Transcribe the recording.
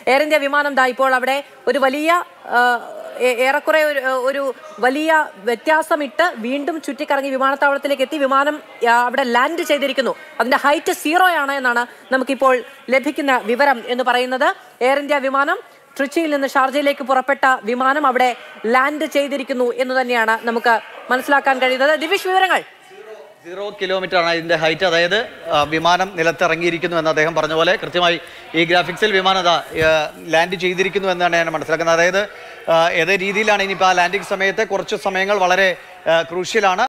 air India വിമാനം ദാ ഇപ്പോൾ അവിടെ ഒരു വലിയ ആ, ഏ- ഏറെക്കുറെ ഒരു ഒരു വലിയ വ്യത്യാസമിട്ട് വീണ്ടും ചുറ്റിക്കറങ്ങി വിമാനത്താവളത്തിലേക്ക് എത്തി വിമാനം ആ, അവിടെ ലാൻഡ് ചെയ്തിരിക്കുന്നു അതിന്റെ ഹൈറ്റ് സീറോ ആണ് എന്നാണ് നമുക്കിപ്പോൾ ലഭിക്കുന്ന വിവരം എന്ന് പറയുന്നത് എയർ ഇന്ത്യ വിമാനം ട്രിച്ചിയിൽ നിന്ന് ഷാർജയിലേക്ക് പുറപ്പെട്ട വിമാനം അവിടെ ലാൻഡ് ചെയ്തിരിക്കുന്നു എന്ന് തന്നെയാണ് നമുക്ക് മനസ്സിലാക്കാൻ കഴിയുന്നത് ദിവിഷ് വിവരങ്ങൾ സീറോ കിലോമീറ്റർ ആണ് ഇതിന്റെ ഹൈറ്റ് അതായത് ആ, വിമാനം നിലത്തിറങ്ങിയിരിക്കുന്നു എന്ന് അദ്ദേഹം പറഞ്ഞ പോലെ കൃത്യമായി ഈ ഗ്രാഫിക്സിൽ വിമാനം അതാ ലാൻഡ് ചെയ്തിരിക്കുന്നു എന്നാണ് ഞാൻ മനസ്സിലാക്കുന്നത് അതായത് ആ, ഏത് രീതിയിലാണ് ഇനിയിപ്പോൾ ആ ലാൻഡിംഗ് സമയത്ത് കുറച്ച് സമയങ്ങൾ വളരെ ക്രൂഷ്യലാണ്